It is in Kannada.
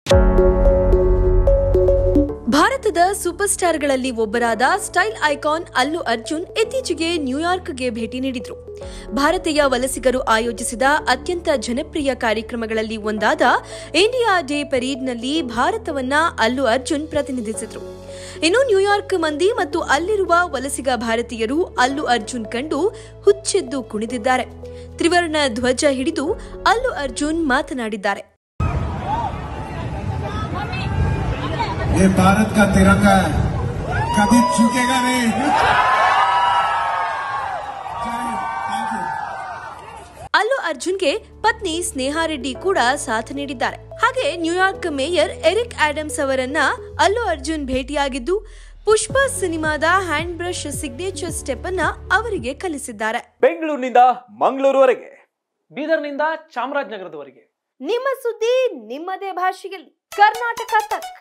ಭಾರತದ ಸೂಪರ್ ಸ್ಟಾರ್ಗಳಲ್ಲಿ ಒಬ್ಬರಾದ ಸ್ಟೈಲ್ ಐಕಾನ್ ಅಲ್ಲು ಅರ್ಜುನ್ ಇತ್ತೀಚೆಗೆ ನ್ಯೂಯಾರ್ಕ್ಗೆ ಭೇಟಿ ನೀಡಿದ್ರು ಭಾರತೀಯ ವಲಸಿಗರು ಆಯೋಜಿಸಿದ ಅತ್ಯಂತ ಜನಪ್ರಿಯ ಕಾರ್ಯಕ್ರಮಗಳಲ್ಲಿ ಒಂದಾದ ಇಂಡಿಯಾ ಡೇ ಪರೇಡ್ನಲ್ಲಿ ಭಾರತವನ್ನ ಅಲ್ಲು ಅರ್ಜುನ್ ಪ್ರತಿನಿಧಿಸಿದ್ರು ಇನ್ನು ನ್ಯೂಯಾರ್ಕ್ ಮಂದಿ ಮತ್ತು ಅಲ್ಲಿರುವ ವಲಸಿಗ ಭಾರತೀಯರು ಅಲ್ಲು ಅರ್ಜುನ್ ಕಂಡು ಹುಚ್ಚೆದ್ದು ಕುಣಿದಿದ್ದಾರೆ ತ್ರಿವರ್ಣ ಧ್ವಜ ಹಿಡಿದು ಅಲ್ಲು ಅರ್ಜುನ್ ಮಾತನಾಡಿದ್ದಾರೆ ये भारत का तिरंगा है कभी झुकेगा नहीं थैंक यू ಅಲ್ಲು ಅರ್ಜುನ್ಗೆ ಪತ್ನಿ ಸ್ನೇಹಾ ರೆಡ್ಡಿ ಕೂಡ ಸಾಥ್ ನೀಡಿದ್ದಾರೆ ಹಾಗೆ ನ್ಯೂಯಾರ್ಕ್ ಮೇಯರ್ ಎರಿಕ್ ಆಡಮ್ಸ್ ಅವರನ್ನ ಅಲ್ಲು ಅರ್ಜುನ್ ಭೇಟಿಯಾಗಿದ್ದು ಪುಷ್ಪ ಸಿನಿಮಾದ ಹ್ಯಾಂಡ್ ಬ್ರಷ್ ಸಿಗ್ನೇಚರ್ ಸ್ಟೆಪ್ ಅನ್ನ ಅವರಿಗೆ ಕಲಿಸಿದ್ದಾರೆ ಬೆಂಗಳೂರಿನಿಂದ ಮಂಗಳೂರುವರೆಗೆ ಬೀದರ್ನಿಂದ ಚಾಮರಾಜನಗರದವರೆಗೆ ನಿಮ್ಮ ಸುದ್ದಿ ನಿಮ್ಮದೇ ಭಾಷೆಯಲ್ಲಿ ಕರ್ನಾಟಕ ತಕ್